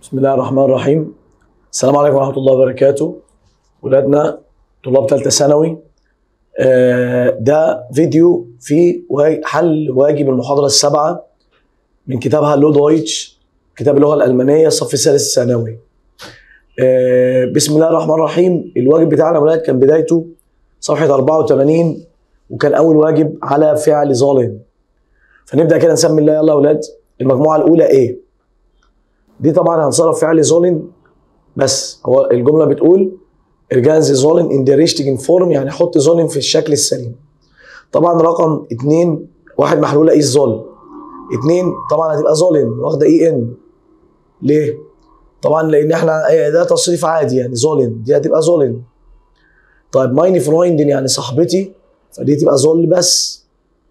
بسم الله الرحمن الرحيم السلام عليكم ورحمة الله وبركاته ولادنا طلاب ثالثة ثانوي آه، ده فيديو في وا- حل واجب المحاضرة السابعة من كتابها لو دويتش كتاب اللغة الألمانية الصف الثالث الثانوي آه، بسم الله الرحمن الرحيم الواجب بتاعنا يا ولاد كان بدايته صفحة 84 وكان أول واجب على فعل ظالم فنبدأ كده نسمي الله يلا يا ولاد المجموعة الأولى إيه؟ دي طبعا هنصرف فعل زولن بس هو الجمله بتقول ارجانز زولن ان der richtigen فورم يعني حط زولن في الشكل السليم طبعا رقم اتنين واحد محلوله ايه زول اتنين طبعا هتبقى زولن واخده اي ان ليه؟ طبعا لان احنا إيه ده تصريف عادي يعني زولن دي هتبقى زولن طيب مايني فرويندن يعني صاحبتي فدي تبقى زول بس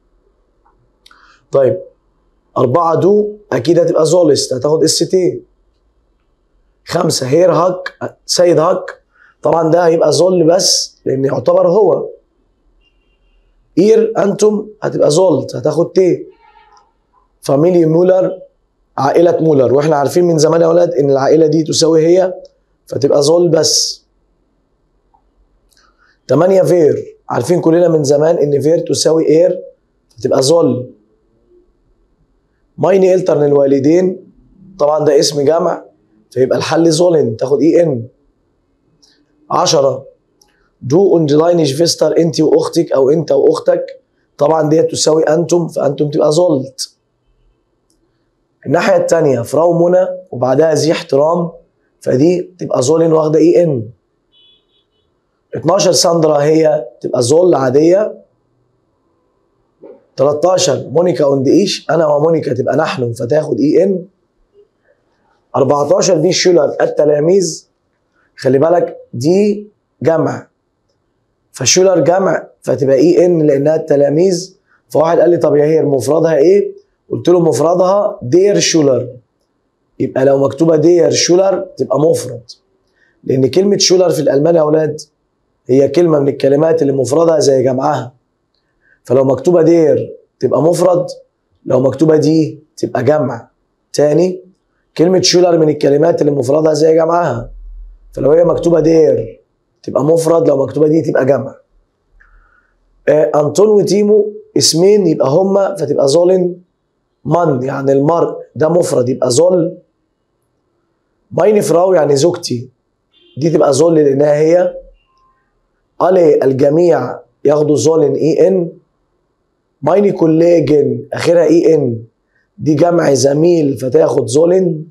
طيب أربعة دو أكيد هتبقى زولست هتاخد اس تي خمسة هير هاك سيد هاك طبعا ده هيبقى زول بس لأن يعتبر هو إير أنتم هتبقى زولت هتاخد تي فاميلي مولر عائلة مولر واحنا عارفين من زمان يا ولاد إن العائلة دي تساوي هي فتبقى زول بس تمانية فير عارفين كلنا من زمان إن فير تساوي إير فتبقى زول مايني الترن الوالدين طبعا ده اسم جمع فيبقى الحل زولن تاخد اي ان 10 دو und deine Schwester انت واختك او انت واختك طبعا ديت تساوي انتم فانتم تبقى زولت الناحيه الثانيه فراو منى وبعدها زي احترام فدي تبقى زولن واخده اي ان 12 ساندرا هي تبقى زول عاديه 13 مونيكا اوند ايش انا ومونيكا تبقى نحن فتاخد اي ان 14 دي شولر التلاميذ خلي بالك دي جمع فشولر جمع فتبقى اي ان لانها التلاميذ فواحد قال لي طب يا هي مفردها ايه قلت له مفردها دير شولر يبقى لو مكتوبه دير شولر تبقى مفرد لان كلمه شولر في الالماني يا اولاد هي كلمه من الكلمات اللي مفردها زي جمعها فلو مكتوبه دير تبقى مفرد لو مكتوبه دي تبقى جمع تاني كلمة شولر من الكلمات اللي مفردها زي جمعها فلو هي مكتوبة دير تبقى مفرد لو مكتوبة دي تبقى جمع آه أنطون وتيمو اسمين يبقى هما فتبقى زولن من يعني المرء ده مفرد يبقى زول ماين فراو يعني زوجتي دي تبقى زول لأنها هي ألي الجميع ياخدوا زولن اي ان مايني كوليجن اخرها اي ان دي جمع زميل فتاخد زولن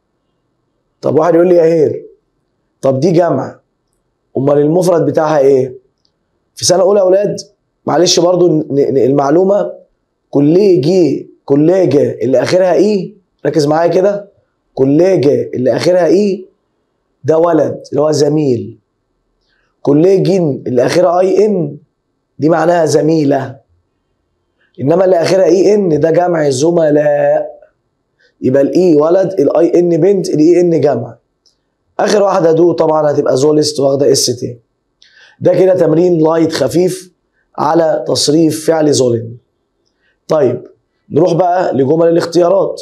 طب واحد يقول لي يا هير طب دي جمع امال المفرد بتاعها ايه في سنه اولى يا اولاد معلش برضو ن- ن- المعلومه كوليجي كوليجا اللي اخرها اي ركز معايا كده كوليجا اللي اخرها اي ده ولد اللي هو زميل كوليجين اللي اخرها اي ان دي معناها زميله انما اللي اخرها اي ان ده جمع زملاء يبقى الاي ولد الاي ان بنت الاي ان جمع اخر واحده دو طبعا هتبقى زولست واخده اس تي ده كده تمرين لايت خفيف على تصريف فعل زولن طيب نروح بقى لجمل الاختيارات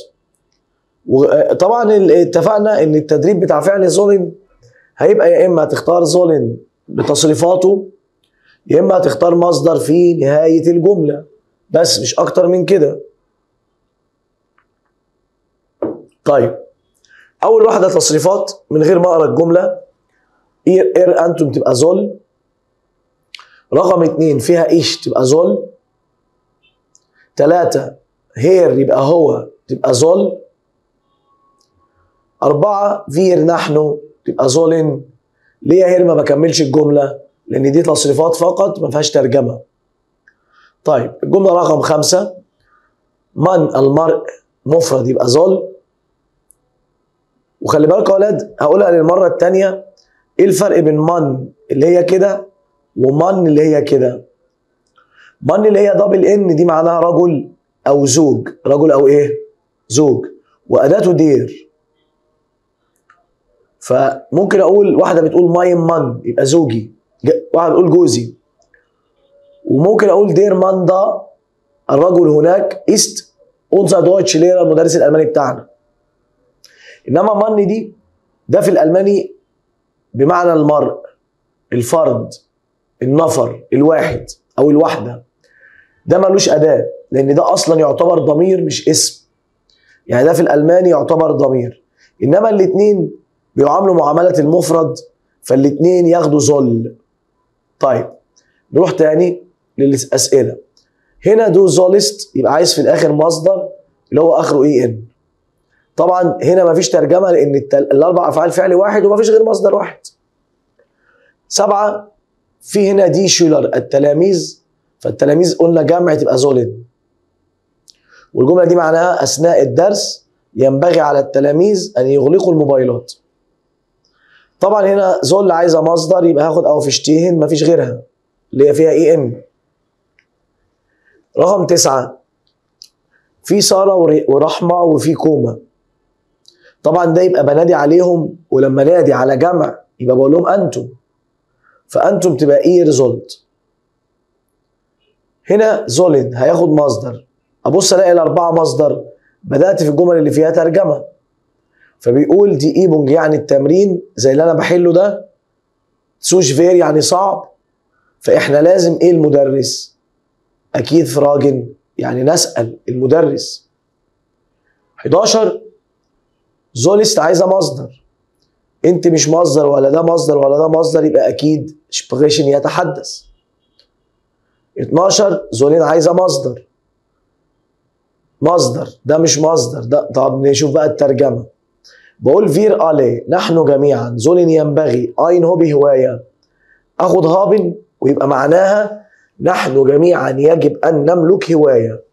وطبعا ال- اتفقنا ان التدريب بتاع فعل زولن هيبقى يا اما تختار زولن بتصريفاته يا اما هتختار مصدر في نهايه الجمله بس مش اكتر من كده طيب اول واحده تصريفات من غير ما اقرا الجمله إير, إير انتم تبقى زول رقم اتنين فيها ايش تبقى زول تلاتة هير يبقى هو تبقى زول أربعة فير نحن تبقى زولن ليه يا هير ما بكملش الجملة لأن دي تصريفات فقط ما فيهاش ترجمة طيب الجملة رقم خمسة من المرء مفرد يبقى زول وخلي بالك يا ولاد هقولها للمرة التانية ايه الفرق بين من اللي هي كده ومن اللي هي كده من اللي هي دبل ان دي معناها رجل او زوج رجل او ايه زوج واداته دير فممكن اقول واحده بتقول ماي من يبقى زوجي ج- واحده بتقول جوزي وممكن اقول دير مان ده الرجل هناك است unser Deutsch Lehrer المدرس الالماني بتاعنا انما من دي ده في الالماني بمعنى المرء الفرد النفر الواحد او الوحده ده ملوش اداه لان ده اصلا يعتبر ضمير مش اسم يعني ده في الالماني يعتبر ضمير انما الاثنين بيعاملوا معامله المفرد فالاثنين ياخدوا ذل طيب نروح تاني للاسئله هنا دو زولست يبقى عايز في الاخر مصدر اللي هو اخره اي ان طبعا هنا مفيش ترجمه لان التل... الاربع افعال فعل واحد ومفيش غير مصدر واحد سبعه في هنا دي شولر التلاميذ فالتلاميذ قلنا جمع تبقى زولن والجمله دي معناها اثناء الدرس ينبغي على التلاميذ ان يغلقوا الموبايلات طبعا هنا زول عايزه مصدر يبقى هاخد او فيشتيهن مفيش غيرها اللي هي فيها اي ان رقم تسعة في سارة ورحمة وفي كوما طبعا ده يبقى بنادي عليهم ولما نادي على جمع يبقى بقول لهم انتم فانتم تبقى ايه ريزولت هنا زولد هياخد مصدر ابص الاقي الاربعه مصدر بدات في الجمل اللي فيها ترجمه فبيقول دي ايبونج يعني التمرين زي اللي انا بحله ده سوش فير يعني صعب فاحنا لازم ايه المدرس اكيد فراجن يعني نسال المدرس 11 زولست عايزه مصدر انت مش مصدر ولا ده مصدر ولا ده مصدر يبقى اكيد سبريشن يتحدث 12 زولين عايزه مصدر مصدر ده مش مصدر ده طب نشوف بقى الترجمه بقول فير الي نحن جميعا زولين ينبغي اين هو بهوايه اخد هابن ويبقى معناها نحن جميعا يجب ان نملك هوايه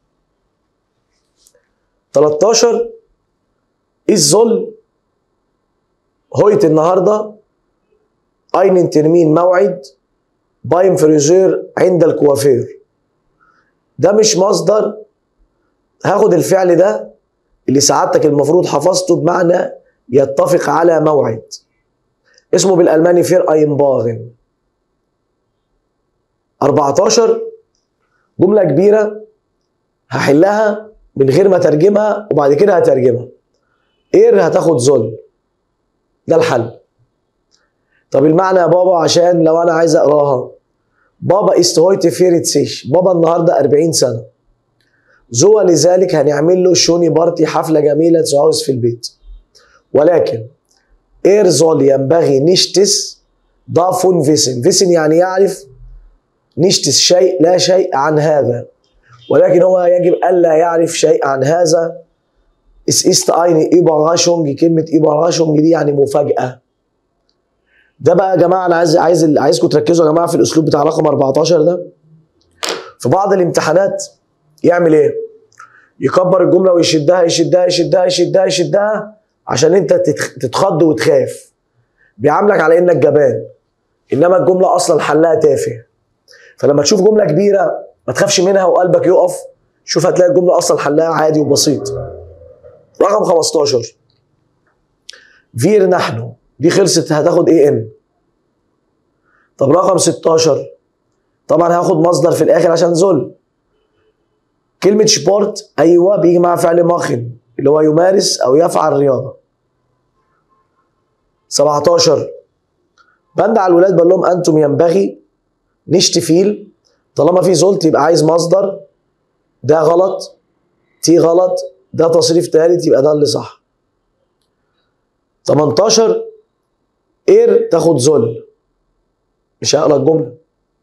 13 الذل هويت النهارده اين ترمين موعد بايم فريزير عند الكوافير ده مش مصدر هاخد الفعل ده اللي سعادتك المفروض حفظته بمعنى يتفق على موعد اسمه بالالماني فير اينباغن 14 جملة كبيرة هحلها من غير ما ترجمها وبعد كده هترجمها اير هتاخد ذل ده الحل طب المعنى يا بابا عشان لو انا عايز اقراها بابا است heute 40 بابا النهارده 40 سنه زوى لذلك هنعمل له شوني بارتي حفله جميله تعوز في البيت ولكن اير زول ينبغي نشتس ضافون فيسن فيسن يعني يعرف نشتس شيء لا شيء عن هذا ولكن هو يجب الا يعرف شيء عن هذا اس است اين ايبراشونج كلمه ايبراشونج دي يعني مفاجاه ده بقى يا جماعه انا عايز عايز عايزكم تركزوا يا جماعه في الاسلوب بتاع رقم 14 ده في بعض الامتحانات يعمل ايه؟ يكبر الجمله ويشدها يشدها يشدها يشدها يشدها عشان انت تتخض وتخاف بيعاملك على انك جبان انما الجمله اصلا حلها تافه فلما تشوف جمله كبيره ما تخافش منها وقلبك يقف شوف هتلاقي الجمله اصلا حلها عادي وبسيط رقم 15 فير نحن دي خلصت هتاخد اي ان طب رقم 16 طبعا هاخد مصدر في الاخر عشان ذل كلمة سبورت ايوه بيجي مع فعل ماخن اللي هو يمارس او يفعل رياضة 17 بند على الولاد بقول لهم انتم ينبغي نشتفيل طالما في زولت يبقى عايز مصدر ده غلط تي غلط ده تصريف ثالث يبقى ده اللي صح 18 اير تاخد ذل مش هقرا الجمله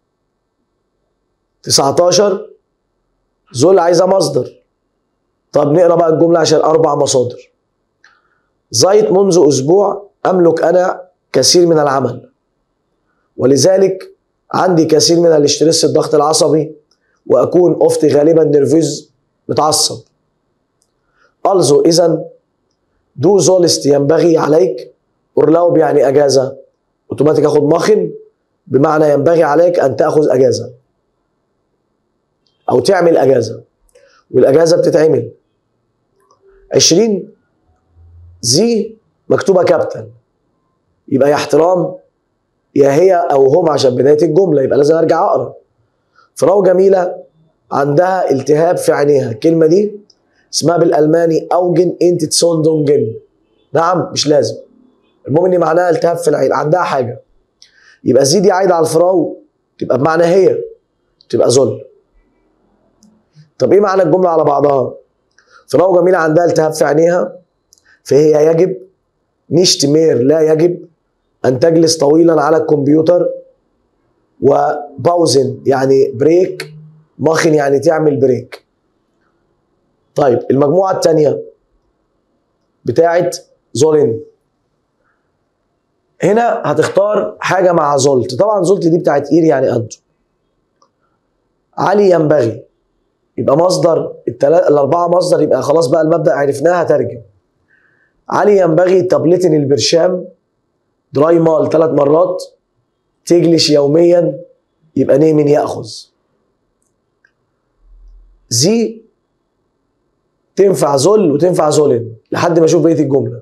19 ذل عايزه مصدر طب نقرا بقى الجمله عشان اربع مصادر زيت منذ اسبوع املك انا كثير من العمل ولذلك عندي كثير من الاسترس الضغط العصبي واكون افتي غالبا نرفز متعصب also اذا دو زولست ينبغي عليك اورلاوب يعني اجازه اوتوماتيك اخد ماخن بمعنى ينبغي عليك ان تاخذ اجازه او تعمل اجازه والاجازه بتتعمل 20 زي مكتوبه كابتن يبقى يا احترام يا هي او هم عشان بدايه الجمله يبقى لازم ارجع اقرا فراو جميله عندها التهاب في عينيها الكلمه دي اسمها بالالماني اوجن انت تسوندونجن نعم مش لازم المهم ان معناها التهاب في العين عندها حاجه يبقى زي دي عايده على الفراو تبقى بمعنى هي تبقى ذل طب ايه معنى الجمله على بعضها فراو جميله عندها التهاب في عينيها فهي يجب نشتمير لا يجب ان تجلس طويلا على الكمبيوتر وباوزن يعني بريك ماخن يعني تعمل بريك طيب المجموعه الثانيه بتاعت زولين هنا هتختار حاجه مع زولت طبعا زولت دي بتاعت اير يعني انتو علي ينبغي يبقى مصدر التلا... الاربعه مصدر يبقى خلاص بقى المبدا عرفناها ترجم علي ينبغي تابلتن البرشام دراي مال ثلاث مرات تجلش يوميا يبقى نيمن ياخذ زي تنفع ذل وتنفع ذلن لحد ما اشوف بقيه الجمله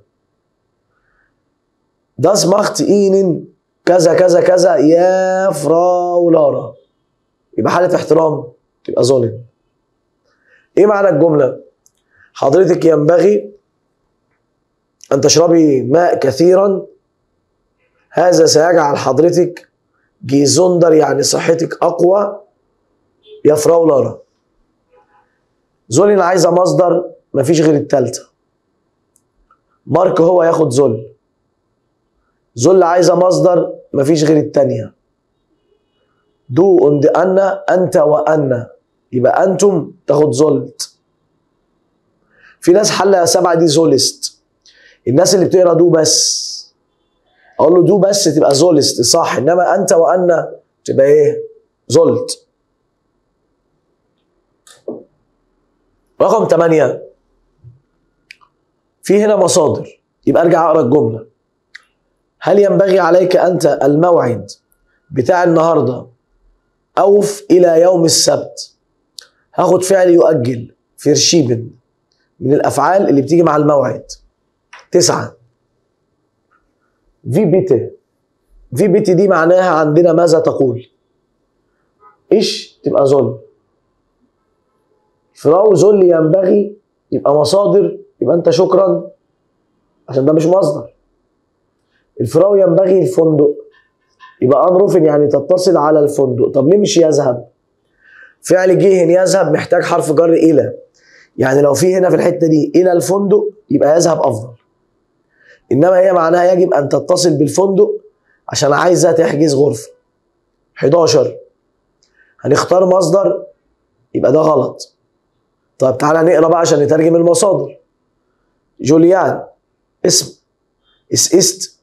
Das macht ihnen كذا كذا كذا يا فراو لارا يبقى حالة احترام تبقى ظالم ايه معنى الجملة حضرتك ينبغي ان تشربي ماء كثيرا هذا سيجعل حضرتك جيزندر يعني صحتك اقوى يا فراو لارا زولين عايزة مصدر مفيش غير التالتة مارك هو ياخد ذل ذل عايزه مصدر مفيش غير التانية دو اند انا انت وانا يبقى انتم تاخد زلت في ناس حلها سبعه دي زولست الناس اللي بتقرا دو بس اقول له دو بس تبقى زولست صح انما انت وانا تبقى ايه زلت رقم ثمانية في هنا مصادر يبقى ارجع اقرا الجمله هل ينبغي عليك أنت الموعد بتاع النهاردة أوف إلى يوم السبت هاخد فعل يؤجل فرشيبن من الأفعال اللي بتيجي مع الموعد تسعة في بيتي في بيتي دي معناها عندنا ماذا تقول إيش تبقى ظلم فراو ذل ينبغي يبقى مصادر يبقى أنت شكرا عشان ده مش مصدر الفراو ينبغي الفندق يبقى انروفن يعني تتصل على الفندق طب ليه مش يذهب فعل جيهن يذهب محتاج حرف جر الى يعني لو في هنا في الحته دي الى الفندق يبقى يذهب افضل انما هي معناها يجب ان تتصل بالفندق عشان عايزه تحجز غرفه 11 هنختار مصدر يبقى ده غلط طب تعالى نقرا بقى عشان نترجم المصادر جوليان اسم اس است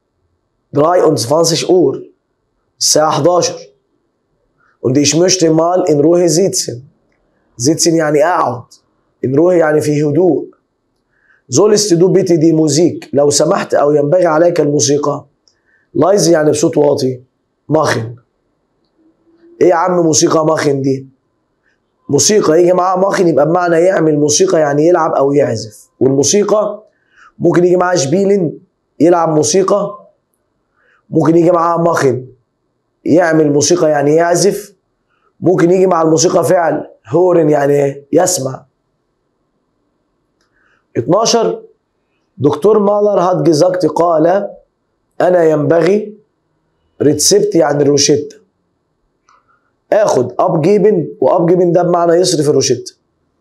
23 Uhr الساعة 11 und ich möchte mal in Ruhe sitzen sitzen يعني أقعد in Ruhe يعني في هدوء sollst du bitte die Musik لو سمحت أو ينبغي عليك الموسيقى لايز يعني بصوت واطي ماخن ايه يا عم موسيقى ماخن دي موسيقى يجي معاها ماخن يبقى بمعنى يعمل موسيقى يعني يلعب او يعزف والموسيقى ممكن يجي معاها شبيلن يلعب موسيقى ممكن يجي معاها ماخن يعمل موسيقى يعني يعزف ممكن يجي مع الموسيقى فعل هورن يعني يسمع 12 دكتور مالر هات جزاكت قال انا ينبغي ريتسبت يعني الروشتة اخد اب جيبن واب جيبن ده بمعنى يصرف الروشتة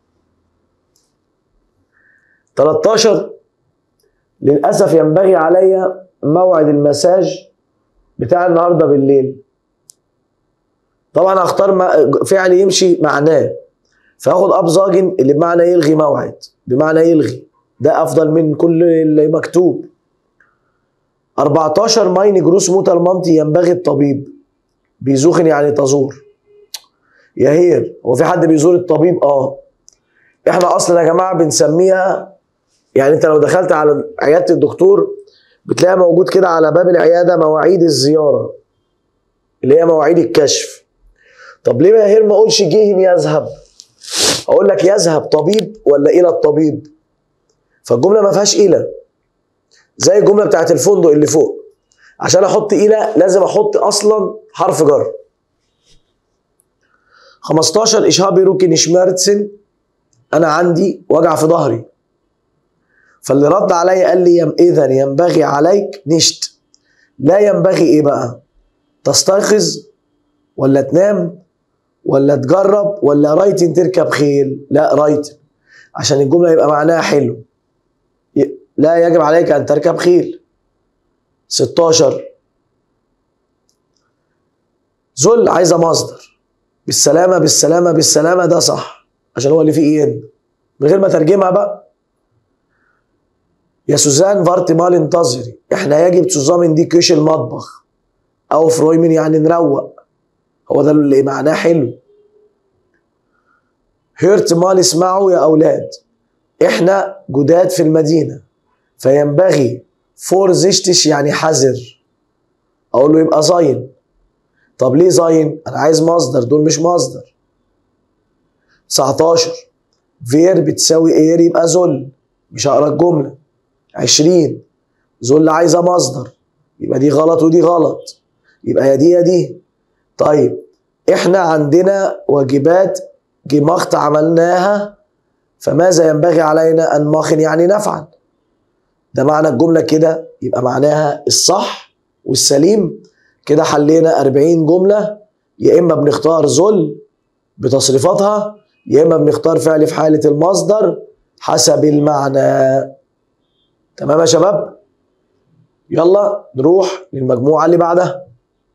13 للاسف ينبغي علي موعد المساج بتاع النهارده بالليل طبعا هختار فعل يمشي معناه فاخد ابزاجن اللي بمعنى يلغي موعد بمعنى يلغي ده افضل من كل اللي مكتوب 14 ماين جروس موتر مامتي ينبغي الطبيب بيزوخن يعني تزور يا هير هو في حد بيزور الطبيب اه احنا اصلا يا جماعه بنسميها يعني انت لو دخلت على عياده الدكتور بتلاقي موجود كده على باب العياده مواعيد الزياره اللي هي مواعيد الكشف طب ليه يا هير ما اقولش جيهم يذهب اقول لك يذهب طبيب ولا الى الطبيب فالجمله ما فيهاش الى زي الجمله بتاعت الفندق اللي فوق عشان احط الى لازم احط اصلا حرف جر 15 اشهابي روكن شمارتسن انا عندي وجع في ظهري فاللي رد عليا قال لي يم اذا ينبغي عليك نشت لا ينبغي ايه بقى تستيقظ ولا تنام ولا تجرب ولا رايتن تركب خيل لا رايتن عشان الجمله يبقى معناها حلو ي- لا يجب عليك ان تركب خيل 16 ذل عايزه مصدر بالسلامه بالسلامه بالسلامه ده صح عشان هو اللي فيه ان من غير ما ترجمها بقى يا سوزان فارت مال انتظري احنا يجب تزامن دي كيش المطبخ او فرويمن يعني نروق هو ده اللي معناه حلو هيرت مال اسمعوا يا اولاد احنا جداد في المدينه فينبغي فور زيشتش يعني حذر اقول له يبقى زاين طب ليه زاين انا عايز مصدر دول مش مصدر 19 فير بتساوي اير يبقى ذل مش هقرا الجمله 20 ذل عايزه مصدر يبقى دي غلط ودي غلط يبقى يا دي يا دي طيب احنا عندنا واجبات جماخت عملناها فماذا ينبغي علينا ان ماخن يعني نفعل ده معنى الجمله كده يبقى معناها الصح والسليم كده حلينا 40 جمله يا اما بنختار ذل بتصريفاتها يا اما بنختار فعل في حاله المصدر حسب المعنى تمام يا شباب يلا نروح للمجموعه اللي بعدها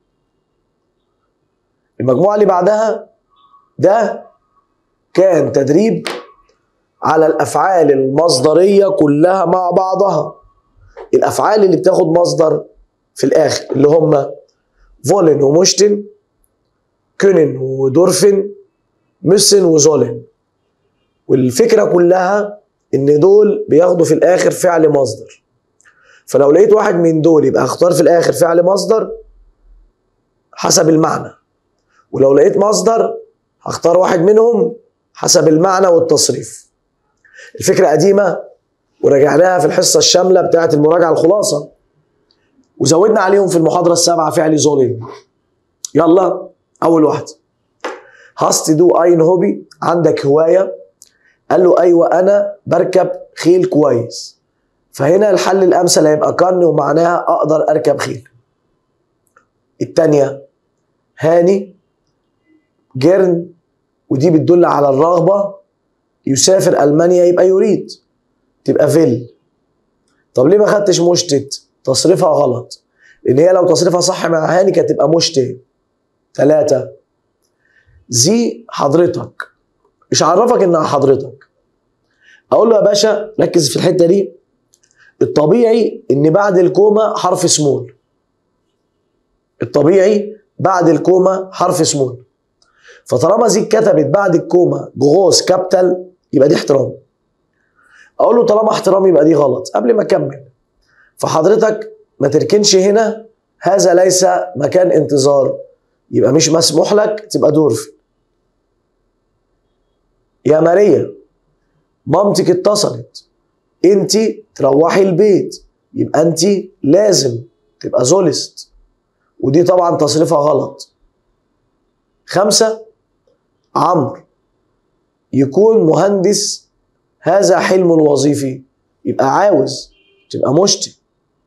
المجموعه اللي بعدها ده كان تدريب على الافعال المصدريه كلها مع بعضها الافعال اللي بتاخد مصدر في الاخر اللي هم فولن ومشتن كونن ودورفن ميسن وزولن والفكره كلها ان دول بياخدوا في الاخر فعل مصدر فلو لقيت واحد من دول يبقى اختار في الاخر فعل مصدر حسب المعنى ولو لقيت مصدر هختار واحد منهم حسب المعنى والتصريف الفكرة قديمة وراجعناها في الحصة الشاملة بتاعة المراجعة الخلاصة وزودنا عليهم في المحاضرة السابعة فعل ظلم يلا أول واحد هاست دو اين هوبي عندك هواية قال له أيوة أنا بركب خيل كويس فهنا الحل الأمثل هيبقى كان ومعناها أقدر أركب خيل التانية هاني جيرن ودي بتدل على الرغبة يسافر ألمانيا يبقى يريد تبقى فيل طب ليه ما خدتش مشتت تصريفها غلط لأن هي لو تصريفها صح مع هاني كانت تبقى مشتت ثلاثة زي حضرتك مش عرفك انها حضرتك اقول له يا باشا ركز في الحته دي الطبيعي ان بعد الكوما حرف سمول الطبيعي بعد الكوما حرف سمول فطالما زي كتبت بعد الكوما جغوز كابيتال يبقى دي احترام اقول له طالما احترام يبقى دي غلط قبل ما اكمل فحضرتك ما تركنش هنا هذا ليس مكان انتظار يبقى مش مسموح لك تبقى دورف يا ماريا مامتك اتصلت انت تروحي البيت يبقى انت لازم تبقى زولست ودي طبعا تصريفها غلط خمسة عمرو يكون مهندس هذا حلمه الوظيفي يبقى عاوز تبقى مشتي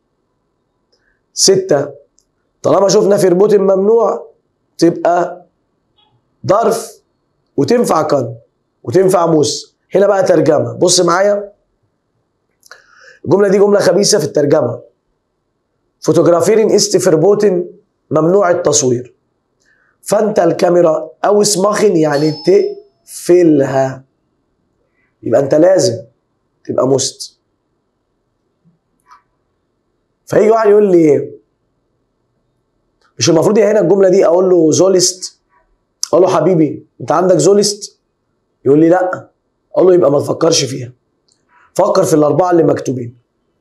ستة طالما شفنا فربوت ممنوع تبقى ظرف وتنفع كان وتنفع موس هنا بقى ترجمة بص معايا الجملة دي جملة خبيثة في الترجمة فوتوغرافيرين است فربوتن ممنوع التصوير فانت الكاميرا او اسمخن يعني تقفلها يبقى انت لازم تبقى مست فيجي واحد يقول لي مش المفروض هنا الجمله دي اقول له زولست اقول له حبيبي انت عندك زولست يقول لي لا اقول له يبقى ما تفكرش فيها فكر في الاربعه اللي مكتوبين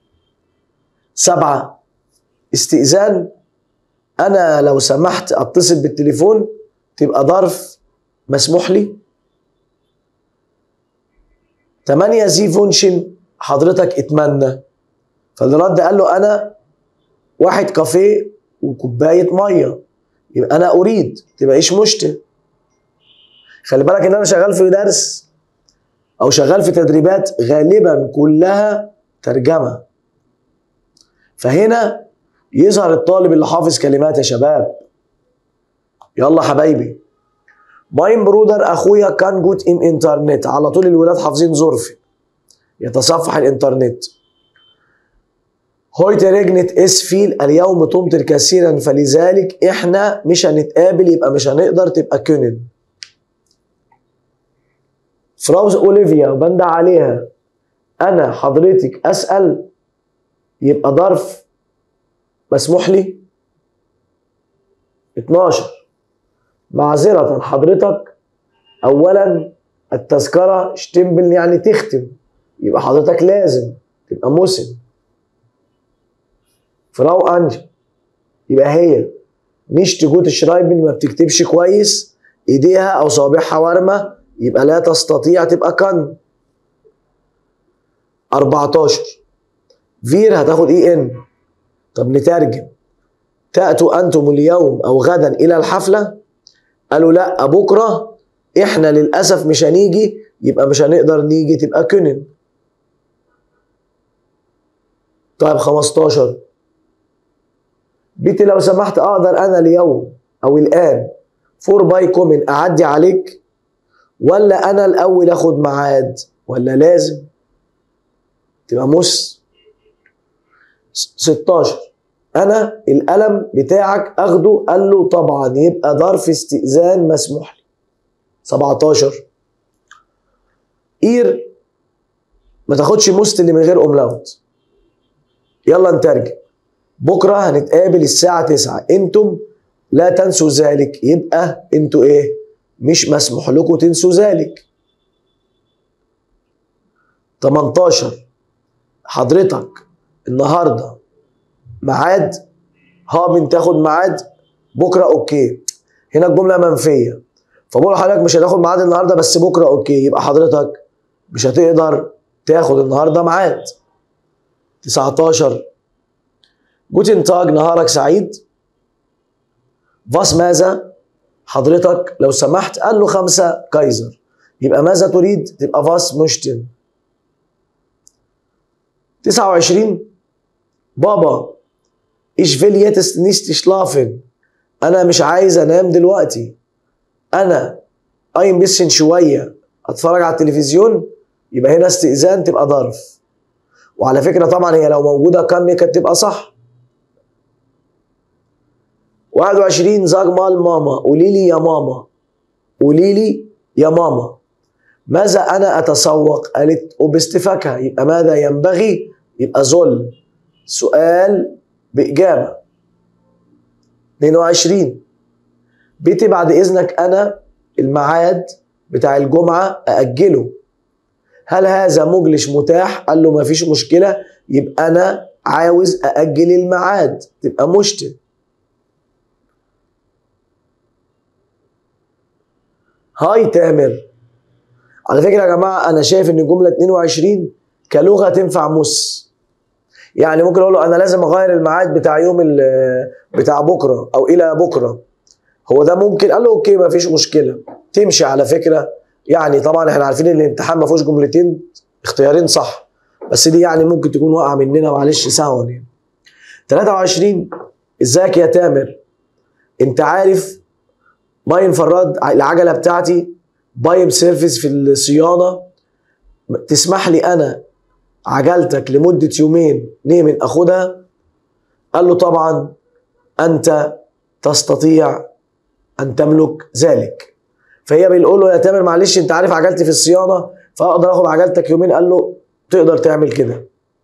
سبعه استئذان انا لو سمحت اتصل بالتليفون تبقى ظرف مسموح لي تمانية زي فونشن حضرتك اتمنى فاللي رد قال له انا واحد كافيه وكوبايه ميه يبقى انا اريد تبقاش مشتي خلي بالك ان انا شغال في درس او شغال في تدريبات غالبا كلها ترجمة فهنا يظهر الطالب اللي حافظ كلمات يا شباب يلا حبايبي ماين برودر اخويا كان جوت ام انترنت على طول الولاد حافظين ظرف يتصفح الانترنت هويت رجنت اس فيل اليوم تمطر كثيرا فلذلك احنا مش هنتقابل يبقى مش هنقدر تبقى كونن فراوز اوليفيا بند عليها انا حضرتك اسال يبقى ظرف مسموح لي 12 معذرة حضرتك اولا التذكرة شتمبل يعني تختم يبقى حضرتك لازم تبقى مسن فراو انجل يبقى هي مش تجوت الشرايبن ما بتكتبش كويس ايديها او صوابعها وارمه يبقى لا تستطيع تبقى كن 14 فير هتاخد اي ان طب نترجم تأتوا أنتم اليوم أو غدا إلى الحفلة قالوا لا بكرة إحنا للأسف مش هنيجي يبقى مش هنقدر نيجي تبقى كنن طيب 15 بيتي لو سمحت أقدر أنا اليوم أو الآن فور باي كومن أعدي عليك ولا أنا الأول أخد ميعاد ولا لازم تبقى مس 16 انا القلم بتاعك اخده قال له طبعا يبقى ظرف استئذان مسموح لي 17 اير ما تاخدش موست اللي من غير اوملاوت يلا نترجم بكره هنتقابل الساعه 9 انتم لا تنسوا ذلك يبقى انتوا ايه مش مسموح لكم تنسوا ذلك 18 حضرتك النهارده ميعاد هابن تاخد ميعاد بكره اوكي هنا الجمله منفيه فبقول لحضرتك مش هتاخد ميعاد النهارده بس بكره اوكي يبقى حضرتك مش هتقدر تاخد النهارده ميعاد 19 جوتن تاج نهارك سعيد فاس ماذا حضرتك لو سمحت قال له خمسة كايزر يبقى ماذا تريد تبقى فاس مشتن 29 بابا ich will jetzt nicht schlafen انا مش عايز انام دلوقتي انا اي bisschen شويه اتفرج على التلفزيون يبقى هنا استئذان تبقى ظرف وعلى فكره طبعا هي لو موجوده كان كانت تبقى صح 21 زاج مال ماما قولي لي يا ماما قولي لي يا ماما ماذا انا اتسوق قالت وباستفاكها يبقى ماذا ينبغي يبقى ذل سؤال بإجابة 22 بيتي بعد إذنك أنا الميعاد بتاع الجمعة أأجله هل هذا مجلس متاح؟ قال له مفيش مشكلة يبقى أنا عاوز أأجل الميعاد تبقى مشتم هاي تامر على فكرة يا جماعة أنا شايف إن الجملة 22 كلغة تنفع مس يعني ممكن اقول له انا لازم اغير الميعاد بتاع يوم بتاع بكره او الى بكره هو ده ممكن قال له اوكي ما فيش مشكله تمشي على فكره يعني طبعا احنا عارفين ان الامتحان ما فيهوش جملتين اختيارين صح بس دي يعني ممكن تكون واقعه مننا معلش سهوا يعني 23 ازيك يا تامر انت عارف باين فراد العجله بتاعتي بايم سيرفيس في الصيانه تسمح لي انا عجلتك لمدة يومين نيمن أخدها قال له طبعا أنت تستطيع أن تملك ذلك فهي بيقول له يا تامر معلش أنت عارف عجلتي في الصيانة فأقدر أخد عجلتك يومين قال له تقدر تعمل كده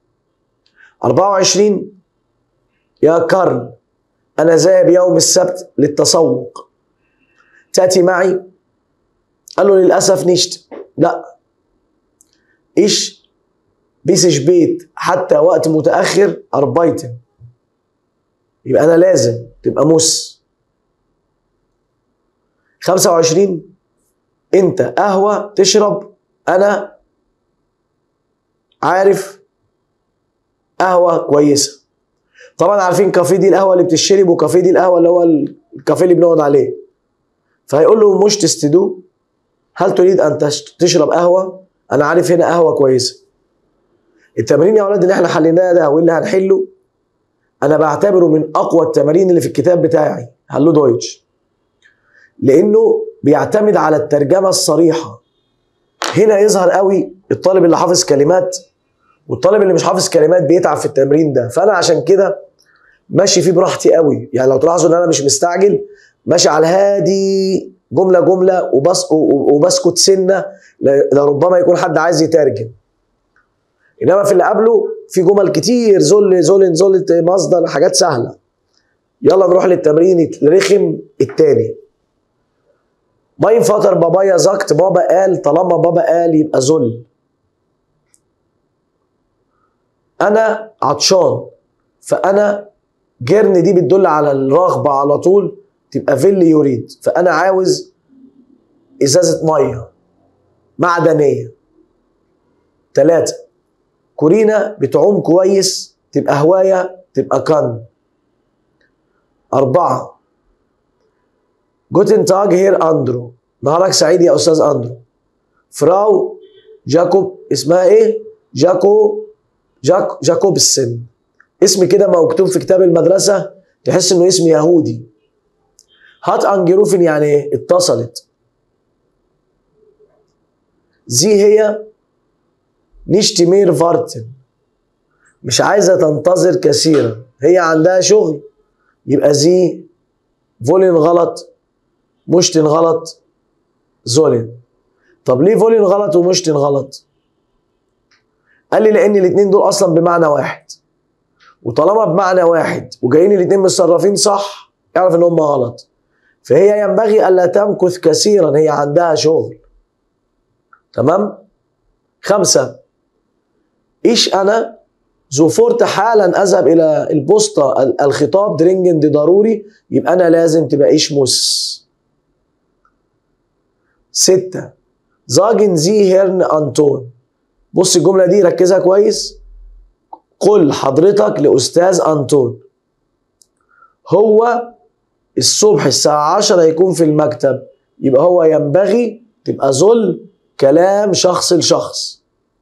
24 يا كارل أنا ذاهب يوم السبت للتسوق تأتي معي قال له للأسف نشت لا إيش بيسش بيت حتى وقت متأخر أربايتن يبقى أنا لازم تبقى مس 25 أنت قهوة تشرب أنا عارف قهوة كويسة طبعا عارفين كافيه دي القهوة اللي بتشرب وكافيه دي القهوة اللي هو الكافيه اللي بنقعد عليه فهيقول له مش تستدو هل تريد أن تشرب قهوة أنا عارف هنا قهوة كويسة التمرين يا اولاد اللي احنا حليناه ده واللي هنحله انا بعتبره من اقوى التمارين اللي في الكتاب بتاعي هلو دويتش لانه بيعتمد على الترجمه الصريحه هنا يظهر قوي الطالب اللي حافظ كلمات والطالب اللي مش حافظ كلمات بيتعب في التمرين ده فانا عشان كده ماشي فيه براحتي قوي يعني لو تلاحظوا ان انا مش مستعجل ماشي على الهادي جمله جمله وبس وبسكت سنه لربما يكون حد عايز يترجم انما في اللي قبله في جمل كتير زل زل زل مصدر حاجات سهله يلا نروح للتمرين الرخم التاني ماين فاتر بابايا زكت بابا قال طالما بابا قال يبقى زل انا عطشان فانا جرن دي بتدل على الرغبه على طول تبقى فيلي يريد فانا عاوز ازازه ميه معدنيه ثلاثة كورينا بتعوم كويس تبقى هواية تبقى كان أربعة جوتن تاج هير أندرو نهارك سعيد يا أستاذ أندرو فراو جاكوب اسمها إيه؟ جاكو جاك جاكوبسن اسم كده مكتوب في كتاب المدرسة تحس إنه اسم يهودي هات أنجروفن يعني إيه؟ اتصلت زي هي نشتي مير فارتن مش عايزة تنتظر كثيرا هي عندها شغل يبقى زي فولين غلط مشتن غلط زولين طب ليه فولين غلط ومشتن غلط قال لي لان الاثنين دول اصلا بمعنى واحد وطالما بمعنى واحد وجايين الاثنين متصرفين صح اعرف ان هم غلط فهي ينبغي الا تمكث كثيرا هي عندها شغل تمام خمسة إيش أنا زوفورت حالا أذهب إلى البوسطة الخطاب درينجن ضروري يبقى أنا لازم تبقى إيش مس ستة زاجن زي هيرن أنتون بص الجملة دي ركزها كويس قل حضرتك لأستاذ أنتون هو الصبح الساعة 10 هيكون في المكتب يبقى هو ينبغي تبقى ذل كلام شخص لشخص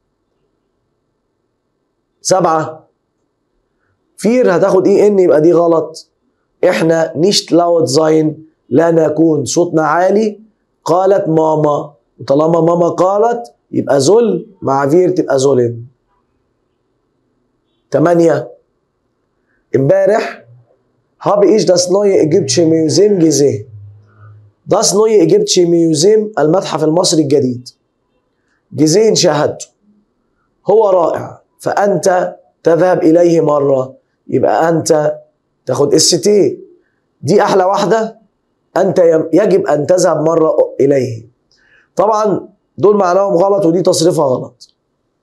سبعة فير هتاخد اي ان يبقى دي غلط احنا نيشت لاود زاين لا نكون صوتنا عالي قالت ماما وطالما ماما قالت يبقى زل مع فير تبقى زولن تمانية امبارح habe ich das neue ägyptische Museum gesehen. Das neue ägyptische Museum المتحف المصري الجديد. gesehen شاهدته. هو رائع فأنت تذهب إليه مرة يبقى أنت تاخد اس تي دي أحلى واحدة أنت يجب أن تذهب مرة إليه. طبعا دول معناهم غلط ودي تصريفها غلط.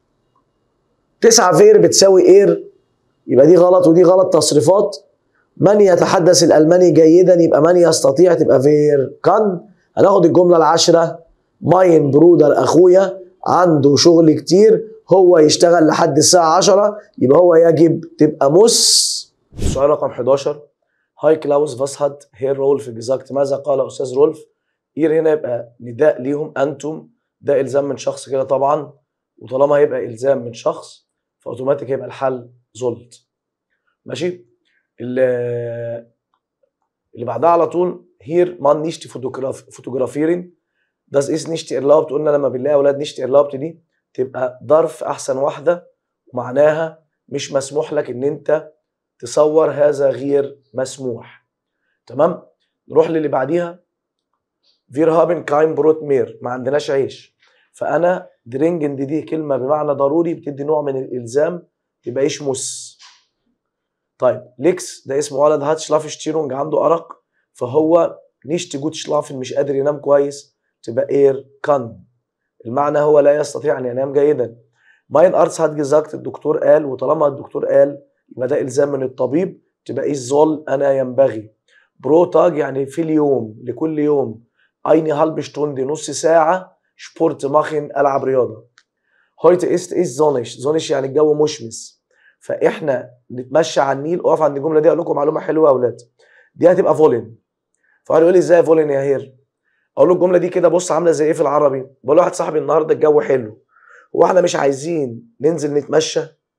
تسعة فير بتساوي اير يبقى دي غلط ودي غلط تصريفات من يتحدث الألماني جيدا يبقى من يستطيع تبقى فير كان هناخد الجملة العاشرة ماين برودر أخويا عنده شغل كتير هو يشتغل لحد الساعة 10 يبقى هو يجب تبقى مس السؤال رقم 11 هاي كلاوس فاس هات هير رولف جزاكت ماذا قال أستاذ رولف إير هنا يبقى نداء ليهم أنتم ده إلزام من شخص كده طبعا وطالما هيبقى إلزام من شخص فأوتوماتيك هيبقى الحل زولت ماشي اللي اللي بعدها على طول هير مان نيشتي فوتوغراف فوتوغرافيرين das ist nicht erlaubt قلنا لما بنلاقي اولاد nicht erlaubt دي تبقى ظرف احسن واحده ومعناها مش مسموح لك ان انت تصور هذا غير مسموح تمام نروح للي بعديها فير هابن كاين بروت مير ما عندناش عيش فانا درينجن دي, دي كلمه بمعنى ضروري بتدي نوع من الالزام تبقى ايش مس طيب ليكس ده اسمه ولد هات شلافشتيرونج عنده ارق فهو نيشت جوت شلافن مش قادر ينام كويس تبقى اير كان المعنى هو لا يستطيع ان ينام جيدا ماين ارتس هات جزاكت الدكتور قال وطالما الدكتور قال يبقى ده الزام من الطبيب تبقى ايه الظل انا ينبغي برو تاج يعني في اليوم لكل يوم ايني هالب شتوندي نص ساعه شبورت ماخن العب رياضه هويت است اس زونش زونش يعني الجو مشمس فاحنا نتمشى على النيل اقف عند الجمله دي اقول لكم معلومه حلوه يا اولاد دي هتبقى فولين فقال يقول لي ازاي فولين يا هير اقول له الجمله دي كده بص عامله زي ايه في العربي بقول له واحد صاحبي النهارده الجو حلو هو احنا مش عايزين ننزل نتمشى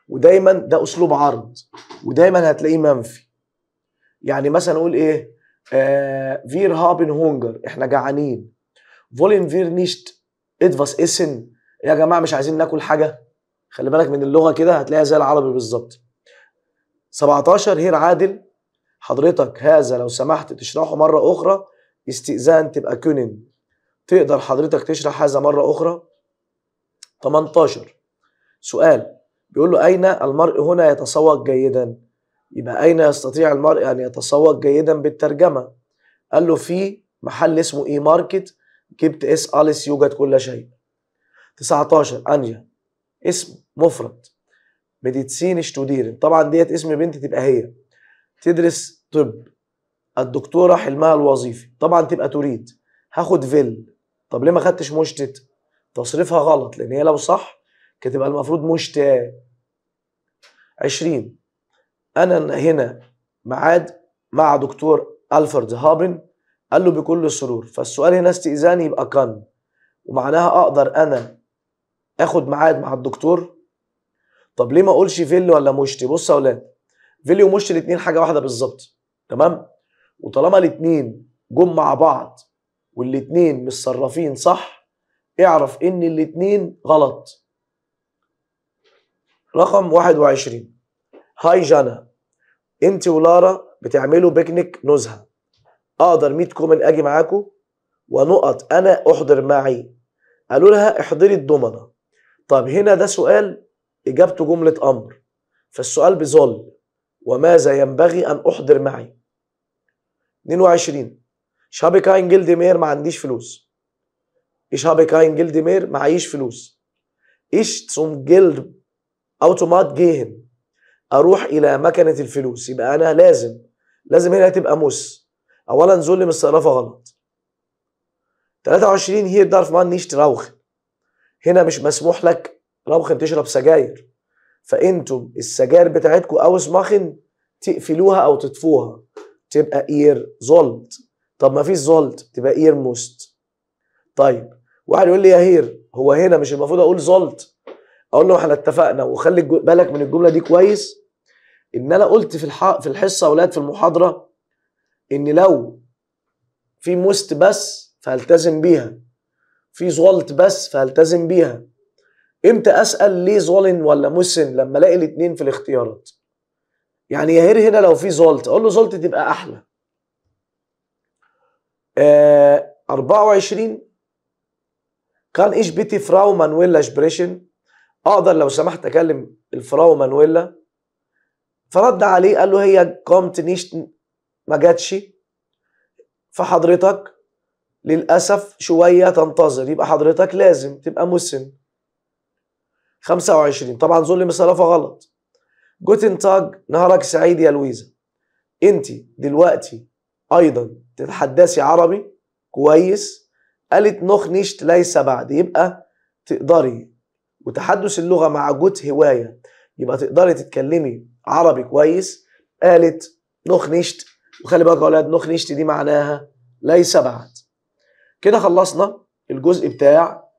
ودايما ده اسلوب عرض ودايما هتلاقيه منفي يعني مثلا نقول ايه آه فير هابن هونجر احنا جعانين فولين فير نيشت ادفاس اسن يا جماعه مش عايزين ناكل حاجه خلي بالك من اللغه كده هتلاقيها زي العربي بالظبط 17 هير عادل حضرتك هذا لو سمحت تشرحه مره اخرى استئذان تبقى كونن تقدر حضرتك تشرح هذا مره اخرى 18 سؤال بيقول له اين المرء هنا يتسوق جيدا يبقى اين يستطيع المرء ان يتسوق جيدا بالترجمه قال له في محل اسمه اي ماركت جبت اس اليس يوجد كل شيء 19 انجا اسم مفرد ميديتسين شتوديرن طبعا ديت اسم بنت تبقى هي تدرس طب الدكتوره حلمها الوظيفي طبعا تبقى تريد هاخد فيل طب ليه ما خدتش مشتت تصريفها غلط لان هي لو صح كانت تبقى المفروض مشتاق 20 انا هنا معاد مع دكتور الفرد هابن قال له بكل سرور فالسؤال هنا استئذان يبقى كان ومعناها اقدر انا اخد ميعاد مع الدكتور طب ليه ما اقولش فيلي ولا مشتي بص يا اولاد فيلي ومشتي الاثنين حاجه واحده بالظبط تمام وطالما الاثنين جم مع بعض والاثنين متصرفين صح اعرف ان الاثنين غلط رقم 21 هاي جانا انت ولارا بتعملوا بيكنيك نزهه اقدر 100 كومن اجي معاكم ونقط انا احضر معي قالوا لها احضري الضمنه طب هنا ده سؤال اجابته جمله امر فالسؤال بظل وماذا ينبغي ان احضر معي 22 ich habe kein Geld mehr ما عنديش فلوس ich habe kein Geld mehr معيش فلوس ich zum Geld automat gehen اروح الى مكنه الفلوس يبقى انا لازم لازم هنا تبقى مس اولا ظلم الصرافه غلط 23 هير دارف مان نيشت راوخ هنا مش مسموح لك روخن تشرب سجاير فانتم السجاير بتاعتكم او سماخن تقفلوها او تطفوها تبقى اير زولت طب ما فيش زولت تبقى اير موست طيب واحد يقول لي يا هير هو هنا مش المفروض اقول زولت اقول له احنا اتفقنا وخلي بالك من الجمله دي كويس ان انا قلت في الح... في الحصه اولاد في المحاضره ان لو في موست بس فهلتزم بيها في زولت بس فهلتزم بيها امتى اسال ليه زولن ولا مسن لما الاقي الاثنين في الاختيارات يعني يا هير هنا لو في زولت اقول له زولت تبقى احلى آه 24 كان ايش بيتي فراو مانويلا شبريشن اقدر لو سمحت اكلم الفراو مانويلا فرد عليه قال له هي قامت نيشت ما جاتش فحضرتك للاسف شويه تنتظر يبقى حضرتك لازم تبقى مسن 25 طبعا ظلم الصرافه غلط جوتن تاج نهارك سعيد يا لويزا انت دلوقتي ايضا تتحدثي عربي كويس قالت نوخ نيشت ليس بعد يبقى تقدري وتحدث اللغه مع جوت هوايه يبقى تقدري تتكلمي عربي كويس قالت نوخ نيشت وخلي بالك يا اولاد نوخ نيشت دي معناها ليس بعد كده خلصنا الجزء بتاع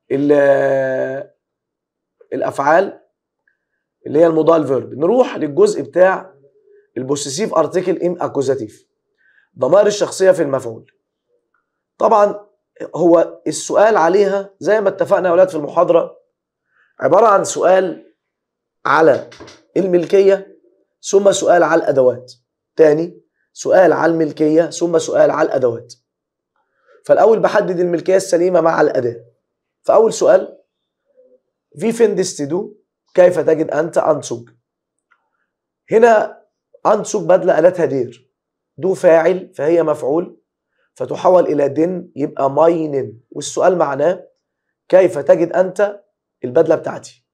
الافعال اللي هي المضال فيرب نروح للجزء بتاع البوسيسيف ارتكل ام اكوزاتيف ضمائر الشخصيه في المفعول طبعا هو السؤال عليها زي ما اتفقنا يا اولاد في المحاضره عباره عن سؤال على الملكيه ثم سؤال على الادوات تاني سؤال على الملكيه ثم سؤال على الادوات فالاول بحدد الملكيه السليمه مع الاداه فاول سؤال في فيندس تدو كيف تجد انت انسج هنا انسج بدل الاتها دير دو فاعل فهي مفعول فتحول الى دن يبقى ماينن والسؤال معناه كيف تجد انت البدله بتاعتي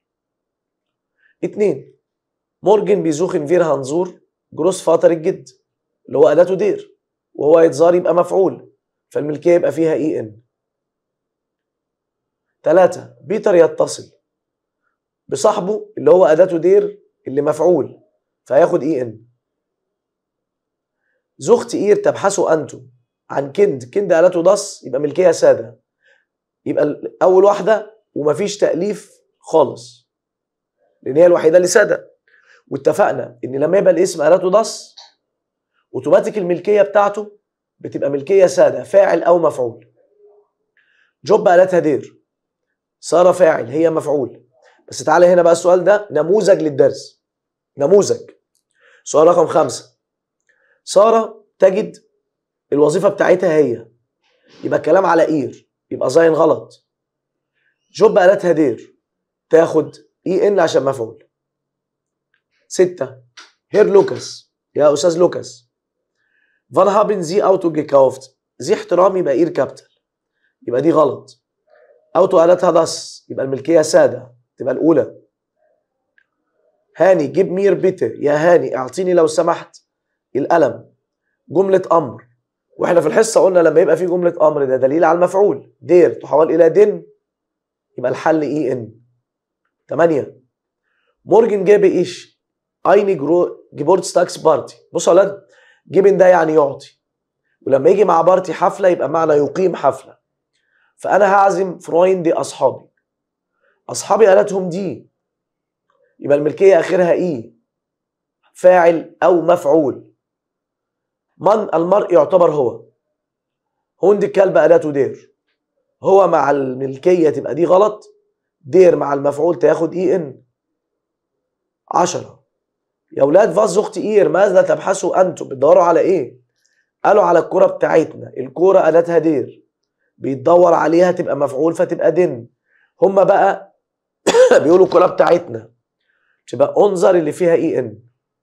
اتنين مورجن بيزوخن فير هنزور جروس فاتر الجد اللي هو اداته دير وهو يتزار يبقى مفعول فالملكيه يبقى فيها اي ان ثلاثة بيتر يتصل بصاحبه اللي هو اداته دير اللي مفعول فهياخد اي ان زوخت اير تبحثوا انتم عن كند كند اداته دص يبقى ملكيه ساده يبقى اول واحده ومفيش تاليف خالص لان هي الوحيده اللي ساده واتفقنا ان لما يبقى الاسم اداته ضس اوتوماتيك الملكيه بتاعته بتبقى ملكيه ساده فاعل او مفعول جوب اداتها دير ساره فاعل هي مفعول بس تعالى هنا بقى السؤال ده نموذج للدرس نموذج سؤال رقم خمسة سارة تجد الوظيفة بتاعتها هي يبقى الكلام على اير يبقى زين غلط جوب قالتها دير تاخد اي ان عشان مفعول ستة هير لوكاس يا استاذ لوكاس فان هابن زي اوتو جيكاوفت زي احترامي يبقى اير كابيتال يبقى دي غلط اوتو قالتها داس يبقى الملكية سادة تبقى الأولى هاني جيب مير بيتر يا هاني اعطيني لو سمحت القلم جملة أمر واحنا في الحصة قلنا لما يبقى في جملة أمر ده دليل على المفعول دير تحول إلى دن يبقى الحل إي إن ثمانية مورجن جاب إيش أيني جرو جيبورت ستاكس بارتي بصوا يا ولاد جيبن ده يعني يعطي ولما يجي مع بارتي حفلة يبقى معنى يقيم حفلة فأنا هعزم فرويندي أصحابي أصحابي قالتهم دي يبقى الملكية آخرها إي فاعل أو مفعول من المرء يعتبر هو هوند الكلب أداته دير هو مع الملكية تبقى دي غلط دير مع المفعول تاخد إي إن عشرة يا ولاد فاز أخت إير ماذا تبحثوا أنتم بتدوروا على إيه قالوا على الكرة بتاعتنا الكرة أداتها دير بيتدور عليها تبقى مفعول فتبقى دن هما بقى بيقولوا الكرة بتاعتنا تبقى انظر اللي فيها اي ان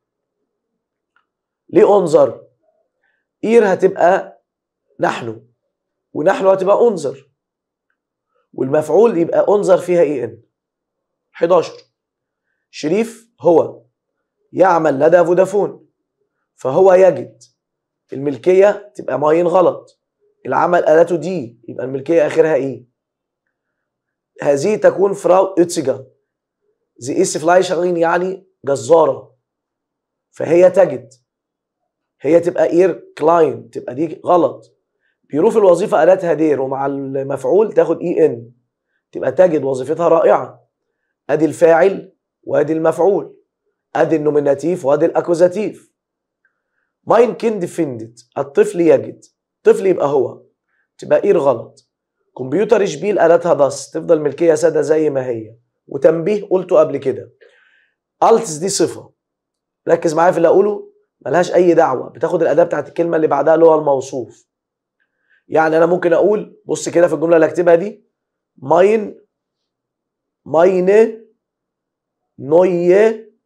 ليه انظر اير هتبقى نحن ونحن هتبقى انظر والمفعول يبقى انظر فيها اي ان 11 شريف هو يعمل لدى فودافون فهو يجد الملكية تبقى ماين غلط العمل آلته دي يبقى الملكية آخرها إيه هذه تكون فراو إتسجا زي إيس فلايشرين يعني جزارة فهي تجد هي تبقى إير كلاين تبقى دي غلط بيروف الوظيفة آلاتها دير ومع المفعول تاخد إي إن تبقى تجد وظيفتها رائعة أدي الفاعل وأدي المفعول أدي النوميناتيف وأدي الأكوزاتيف ماين كيند فيندت الطفل يجد طفل يبقى هو تبقى إير غلط كمبيوتر شبيل آلاتها داس تفضل ملكية سادة زي ما هي وتنبيه قلته قبل كده التس دي صفة ركز معايا في اللي أقوله ملهاش أي دعوة بتاخد الأداة بتاعت الكلمة اللي بعدها اللي هو الموصوف يعني أنا ممكن أقول بص كده في الجملة اللي هكتبها دي ماين ماينه نويه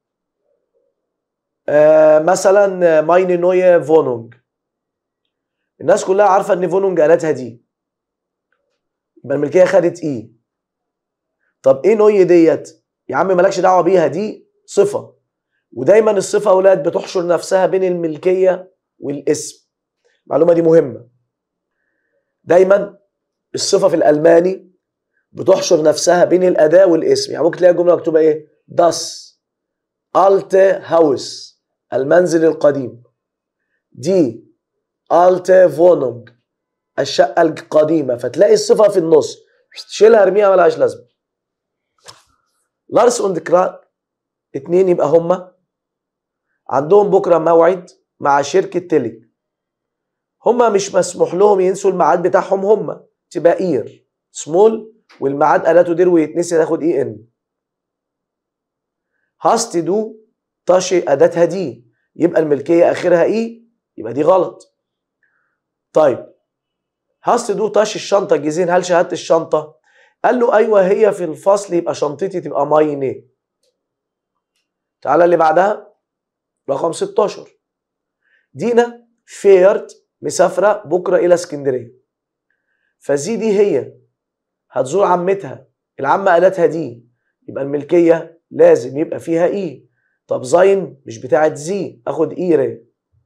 آه مثلا ماين نويه فونونج الناس كلها عارفه ان فونونج قالتها دي يبقى الملكيه خدت ايه طب ايه نويه ديت يا عم مالكش دعوه بيها دي صفه ودايما الصفه اولاد بتحشر نفسها بين الملكيه والاسم المعلومه دي مهمه دايما الصفه في الالماني بتحشر نفسها بين الاداه والاسم يعني ممكن تلاقي الجمله مكتوبه ايه das alte Haus المنزل القديم دي alte Wohnung الشقة القديمة فتلاقي الصفة في النص تشيلها ارميها ملهاش لازمة لارس اند كراك اتنين يبقى هما عندهم بكرة موعد مع شركة تيلي هما مش مسموح لهم ينسوا الميعاد بتاعهم هما تبقى اير سمول والميعاد قالته دير ويتنسي تاخد اي ان هاست دو طاشي اداتها دي يبقى الملكيه اخرها اي يبقى دي غلط طيب هاست دو طاش الشنطه جيزين هل شهادة الشنطه قال له ايوه هي في الفصل يبقى شنطتي تبقى مايني تعالى اللي بعدها رقم 16 دينا فيرت مسافره بكره الى اسكندريه فزي دي هي هتزور عمتها العمه قالتها دي يبقى الملكيه لازم يبقى فيها اي طب زين مش بتاعت زي اخد ايري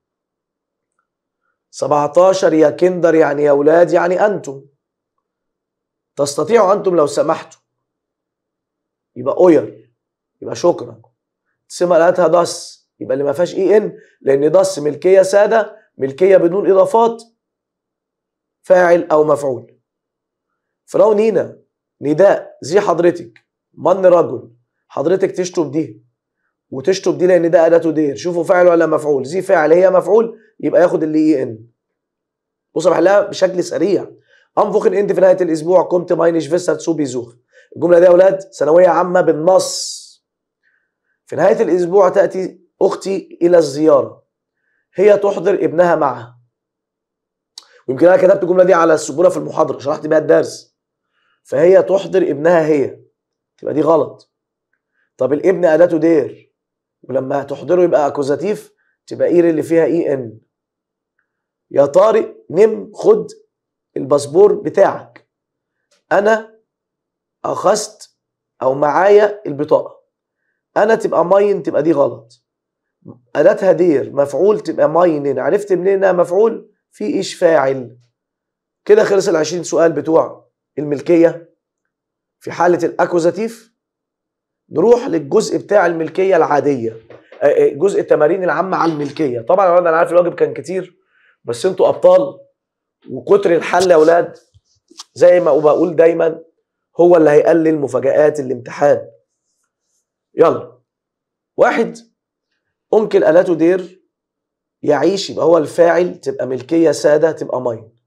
17 يا كندر يعني يا اولاد يعني انتم تستطيعوا انتم لو سمحتوا يبقى اوير يبقى شكرا سمة لقيتها داس يبقى اللي ما فيهاش اي ان لان داس ملكيه ساده ملكيه بدون اضافات فاعل او مفعول فراو نينا نداء زي حضرتك من رجل حضرتك تشطب دي وتشطب دي لان ده اداته دير شوفوا فاعل ولا مفعول زي فاعل هي مفعول يبقى ياخد اللي اي ان بص بحلها بشكل سريع انفخ انت في نهايه الاسبوع كنت ماينش فيسا تسوبي زوخ الجمله دي يا اولاد ثانويه عامه بالنص في نهايه الاسبوع تاتي اختي الى الزياره هي تحضر ابنها معها ويمكن انا كتبت الجمله دي على السبوره في المحاضره شرحت بيها الدرس فهي تحضر ابنها هي تبقى دي غلط طب الابن اداته دير ولما تحضره يبقى اكوزاتيف تبقى اير اللي فيها اي ان يا طارق نم خد الباسبور بتاعك انا اخذت او معايا البطاقه انا تبقى ماين تبقى دي غلط اداتها دير مفعول تبقى ماين عرفت منين انها مفعول في ايش فاعل كده خلص ال 20 سؤال بتوع الملكيه في حاله الاكوزاتيف نروح للجزء بتاع الملكيه العاديه جزء التمارين العامه على الملكيه طبعا انا عارف الواجب كان كتير بس انتوا ابطال وكتر الحل يا اولاد زي ما بقول دايما هو اللي هيقلل مفاجآت الامتحان يلا واحد أنكل آلاته دير يعيش يبقى هو الفاعل تبقى ملكية سادة تبقى ماين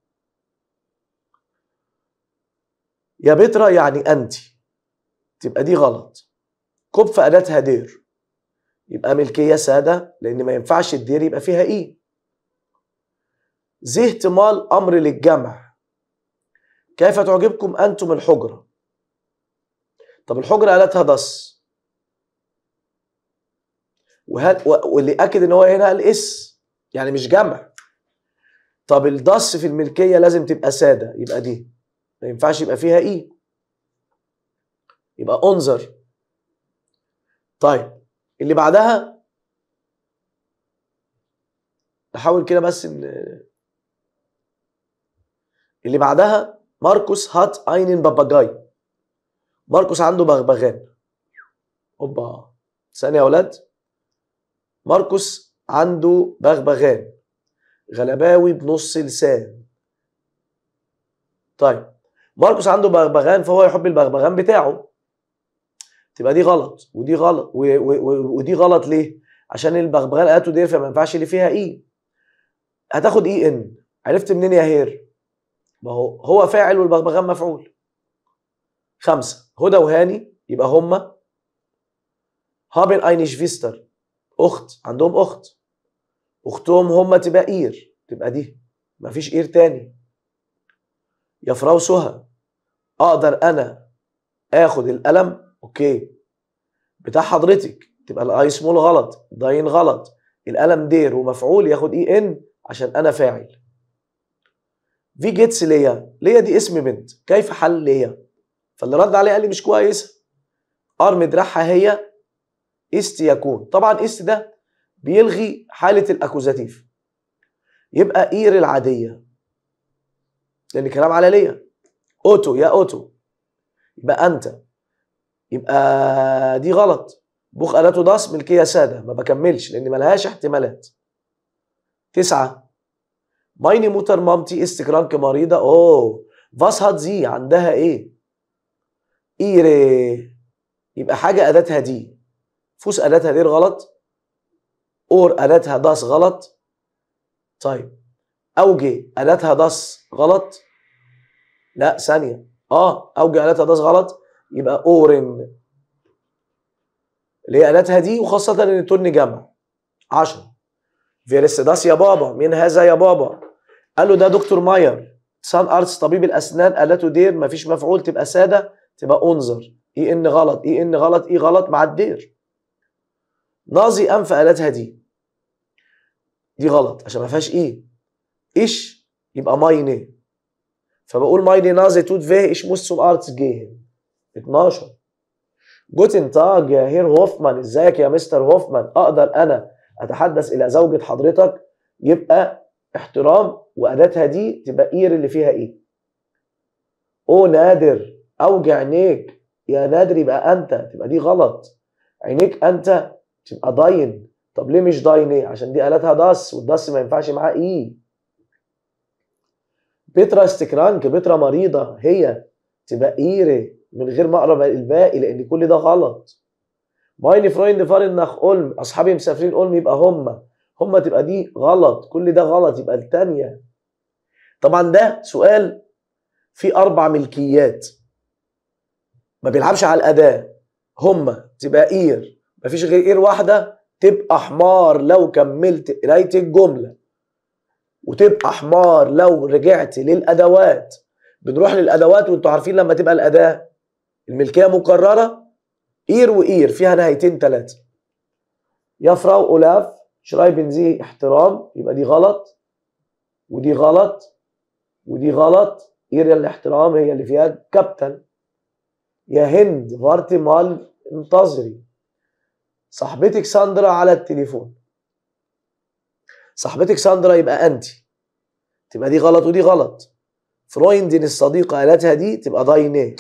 يا بترا يعني أنت تبقى دي غلط كب أداتها دير يبقى ملكية سادة لأن ما ينفعش الدير يبقى فيها إيه ذي احتمال أمر للجمع كيف تعجبكم أنتم الحجرة طب الحجرة آلتها دس وهل واللي أكد إن هو هنا قال اس يعني مش جمع طب الدس في الملكية لازم تبقى سادة يبقى دي ما ينفعش يبقى فيها إيه يبقى انظر طيب اللي بعدها نحاول كده بس ان اللي بعدها ماركوس هات اينن باباجاي ماركوس عنده بغبغان اوبا ثانية يا ولاد ماركوس عنده بغبغان غلباوي بنص لسان طيب ماركوس عنده بغبغان فهو يحب البغبغان بتاعه تبقى دي غلط ودي غلط و و ودي غلط ليه؟ عشان البغبغان قالته دير فما ينفعش اللي فيها اي هتاخد اي ان عرفت منين يا هير؟ ما هو هو فاعل والبغبغان مفعول خمسة هدى وهاني يبقى هما هابن اينش فيستر اخت عندهم اخت اختهم هما تبقى اير تبقى دي مفيش اير تاني يا فراو سهى اقدر انا اخد القلم اوكي بتاع حضرتك تبقى الاي سمول غلط داين غلط القلم دير ومفعول ياخد اي ان عشان انا فاعل في جيتس ليا ليا دي اسم بنت كيف حل ليا فاللي رد عليه قال لي مش كويسه ار مدرعها هي است يكون طبعا است ده بيلغي حاله الاكوزاتيف يبقى اير العاديه لان كلام على ليا اوتو يا اوتو يبقى انت يبقى دي غلط بوخ آلاته داس ملكية سادة ما بكملش لأن ملهاش احتمالات تسعة مايني موتر مامتي استكرانك مريضة أوه فاس هات زي عندها إيه إيري يبقى حاجة أداتها دي فوس أداتها دير غلط أور أداتها داس غلط طيب أوجي أداتها داس غلط لا ثانية اه أوجي أداتها داس غلط يبقى اورن اللي هي آلاتها دي وخاصة ان التون جمع 10 فيرستداس يا بابا مين هذا يا بابا قال له ده دكتور ماير سان ارتس طبيب الاسنان آلاته دير مفيش مفعول تبقى سادة تبقى انظر اي ان غلط اي ان غلط اي غلط مع الدير نازي انف آلاتها دي دي غلط عشان ما فيهاش اي ايش يبقى مايني فبقول مايني نازي توت فيه ايش موسم ارتس جيهن 12 جوتن تاج يا هير هوفمان ازيك يا مستر هوفمان اقدر انا اتحدث الى زوجة حضرتك يبقى احترام واداتها دي تبقى اير اللي فيها ايه او نادر اوجع عينيك يا نادر يبقى انت تبقى دي غلط عينيك انت تبقى داين طب ليه مش داين ايه عشان دي الاتها داس والداس ما ينفعش معاه ايه بترا استكرانك بترا مريضة هي تبقى ايري من غير ما اقرا الباقي لان كل ده غلط مايني فرويند فارن ناخ اولم اصحابي مسافرين اولم يبقى هم هم تبقى دي غلط كل ده غلط يبقى الثانيه طبعا ده سؤال فيه اربع ملكيات ما بيلعبش على الاداه هم تبقى اير مفيش غير اير واحده تبقى حمار لو كملت قرايه الجمله وتبقى حمار لو رجعت للادوات بنروح للادوات وانتوا عارفين لما تبقى الاداه الملكيه مكرره اير واير فيها نهايتين ثلاثه يا فراو اولاف شرايبن زي احترام يبقى دي غلط ودي غلط ودي غلط اير الاحترام هي اللي فيها كابتن يا هند فارتي مال انتظري صاحبتك ساندرا على التليفون صاحبتك ساندرا يبقى انت تبقى دي غلط ودي غلط فرويندين الصديقة قالتها دي تبقى داينيه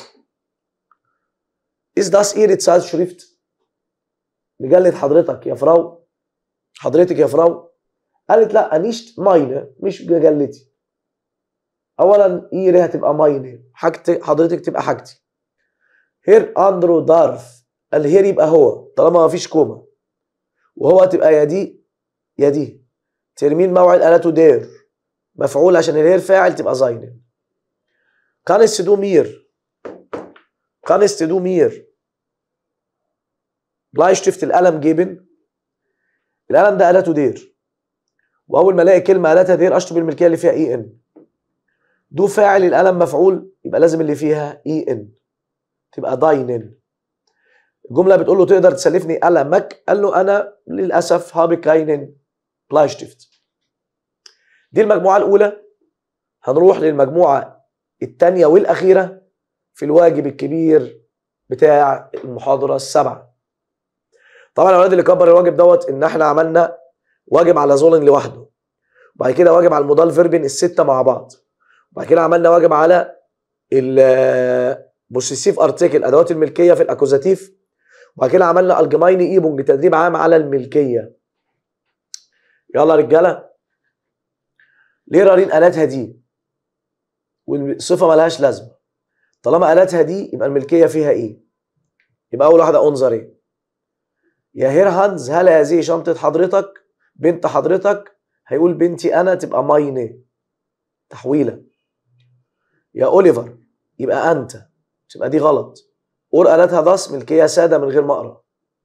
Ist das Ihre Zeitschrift? مجلة حضرتك يا فراو حضرتك يا فراو قالت لا نيشت ماينه مش مجلتي اولا ايري هتبقى ماينه حاجتي حضرتك تبقى حاجتي هير اندرو دارف الهير يبقى هو طالما ما فيش كوما وهو تبقى يا دي يا دي ترمين موعد قالته دير مفعول عشان الهير فاعل تبقى زاينن كانست دو مير كانست دو مير بلايشتفت القلم جيبن القلم ده قالته دير واول ما الاقي كلمه قالتها دير اشطب الملكيه اللي فيها اي ان دو فاعل القلم مفعول يبقى لازم اللي فيها اي ان تبقى داينن الجمله بتقول له تقدر تسلفني قلمك قال له انا للاسف هابي كاينن بلايشتفت دي المجموعه الاولى هنروح للمجموعه الثانيه والاخيره في الواجب الكبير بتاع المحاضره السبعه طبعا الاولاد اللي كبر الواجب دوت ان احنا عملنا واجب على زولن لوحده وبعد كده واجب على المضال فيربن السته مع بعض وبعد كده عملنا واجب على البوسيسيف ارتكل ادوات الملكيه في الاكوزاتيف وبعد كده عملنا الجمايني ايبونج تدريب عام على الملكيه يلا رجاله ليه رارين قالتها دي والصفه ملهاش لازمه طالما قالتها دي يبقى الملكيه فيها ايه يبقى اول واحده انظر ايه يا هير هانز هل هذه شنطه حضرتك بنت حضرتك هيقول بنتي انا تبقى ماينه تحويله يا اوليفر يبقى انت تبقى دي غلط اور قالتها ضس ملكيه ساده من غير ما اقرا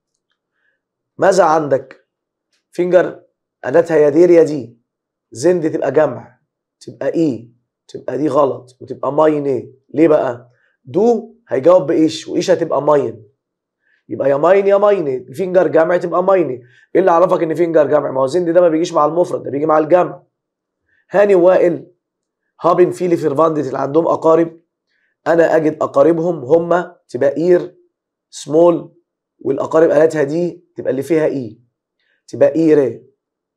ماذا عندك فينجر قالتها يا دير يا دي زند تبقى جمع تبقى ايه تبقى دي غلط وتبقى ماينه ليه بقى دو هيجاوب بايش وايش هتبقى ماين يبقى يا ماين يا ماينه فينجر جمع تبقى ماينه ايه اللي عرفك ان فينجر جمع ما هو زند ده ما بيجيش مع المفرد ده بيجي مع الجمع هاني وائل هابن فيلي فيرفاندت اللي عندهم اقارب انا اجد اقاربهم هم تبقى اير سمول والاقارب قالتها دي تبقى اللي فيها اي تبقى ايري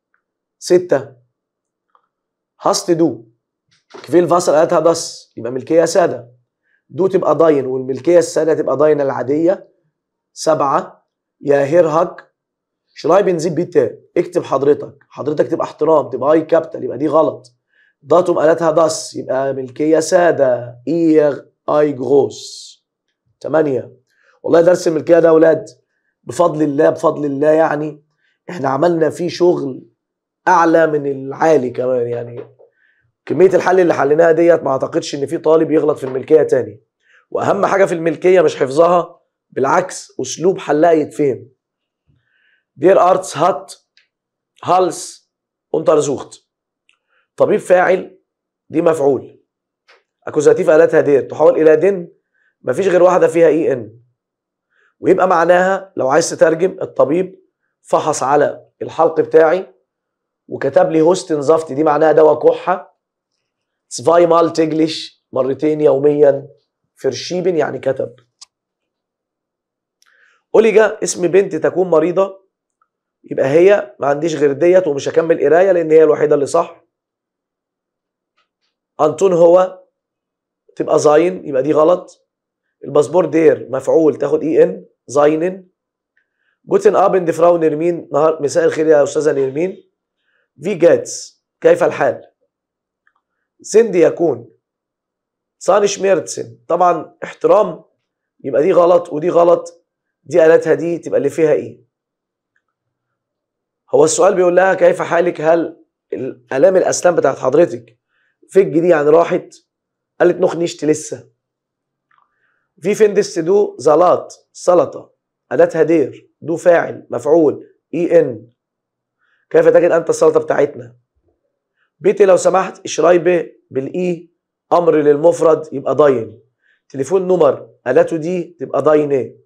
ستة هاست دو كفيل فاسل قالتها دس يبقى ملكية سادة دو تبقى داين والملكية السادة تبقى داين العادية سبعة يا هيرهك شرايبن زي بيتا اكتب حضرتك حضرتك تبقى احترام تبقى اي كابيتال يبقى دي غلط داتوم قالتها داس يبقى ملكية سادة ايغ اي جروس تمانية والله درس الملكية ده يا اولاد بفضل الله بفضل الله يعني احنا عملنا فيه شغل اعلى من العالي كمان يعني كميه الحل اللي حليناها ديت ما اعتقدش ان في طالب يغلط في الملكيه تاني واهم حاجه في الملكيه مش حفظها بالعكس اسلوب حلها يتفهم دير ارتس هات هالس untersucht طبيب فاعل دي مفعول اكوزاتيف قالتها دير تحول الى دن مفيش غير واحده فيها اي ان ويبقى معناها لو عايز تترجم الطبيب فحص على الحلق بتاعي وكتب لي هوستن زفت دي معناها دواء كحه سفاي مال تجلش مرتين يوميا فرشيبن يعني كتب أوليجا اسم بنت تكون مريضة يبقى هي ما عنديش غير ديت ومش هكمل قراية لأن هي الوحيدة اللي صح أنتون هو تبقى زاين يبقى دي غلط الباسبور دير مفعول تاخد اي ان زاينن جوتن ابن دي فراو نرمين نهار مساء الخير يا استاذه نرمين في جاتس كيف الحال سندي يكون صان شميرتسن طبعا احترام يبقى دي غلط ودي غلط دي قالتها دي تبقى اللي فيها ايه هو السؤال بيقول لها كيف حالك هل الالام الاسلام بتاعت حضرتك فج دي يعني راحت قالت نخ نشت لسه في فندس دو زلات سلطه اداتها دير دو فاعل مفعول اي ان كيف تجد انت السلطه بتاعتنا بيتي لو سمحت اشرايبه بالاي امر للمفرد يبقى داين تليفون نمر الاته دي تبقى داينه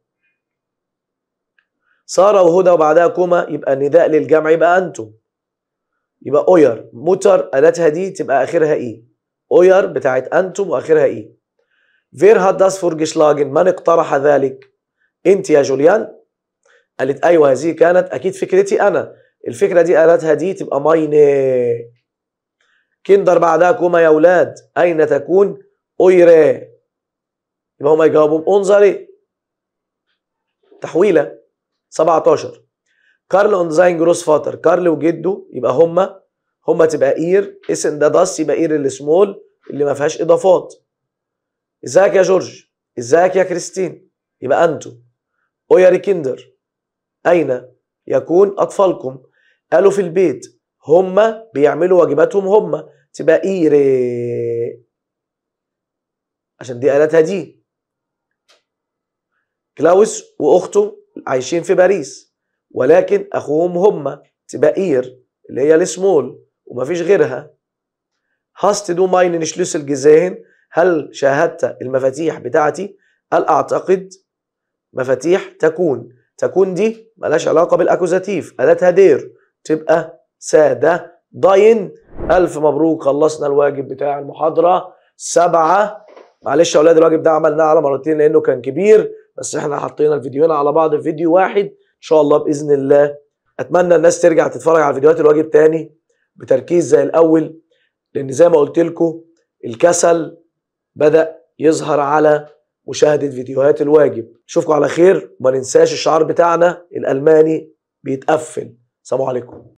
ساره وهدى وبعدها كوما يبقى نداء للجمع يبقى انتم يبقى اوير موتر اداتها دي تبقى اخرها ايه اوير بتاعت انتم واخرها ايه فير هات داس فورجشلاجن من اقترح ذلك انت يا جوليان قالت ايوه هذه كانت اكيد فكرتي انا الفكره دي قالتها دي تبقى ماينه كندر بعدها كوما يا اولاد اين تكون اويري يبقى هما يجاوبوا انظري تحويله 17 كارل اون زاين جروس فاتر كارل وجده يبقى هما هما تبقى اير اسم ده داس يبقى اير السمول اللي ما فيهاش اضافات ازيك يا جورج ازيك يا كريستين يبقى انتوا اوياري كيندر اين يكون اطفالكم قالوا في البيت هما بيعملوا واجباتهم هما تبقى ايري عشان دي قالتها دي كلاوس واخته عايشين في باريس ولكن اخوهم هما تبقى اير اللي هي السمول ومفيش غيرها هاست دو ماين نشلوس الجزاهن هل شاهدت المفاتيح بتاعتي هل اعتقد مفاتيح تكون تكون دي ملهاش علاقه بالاكوزاتيف اداتها دير تبقى ساده ضاين الف مبروك خلصنا الواجب بتاع المحاضره سبعه معلش يا اولاد الواجب ده عملناه على مرتين لانه كان كبير بس احنا حطينا الفيديوهين على بعض في فيديو واحد ان شاء الله باذن الله اتمنى الناس ترجع تتفرج على فيديوهات الواجب تاني بتركيز زي الاول لان زي ما قلت لكم الكسل بدا يظهر على مشاهده فيديوهات الواجب اشوفكم على خير وما ننساش الشعار بتاعنا الالماني بيتقفل سلام عليكم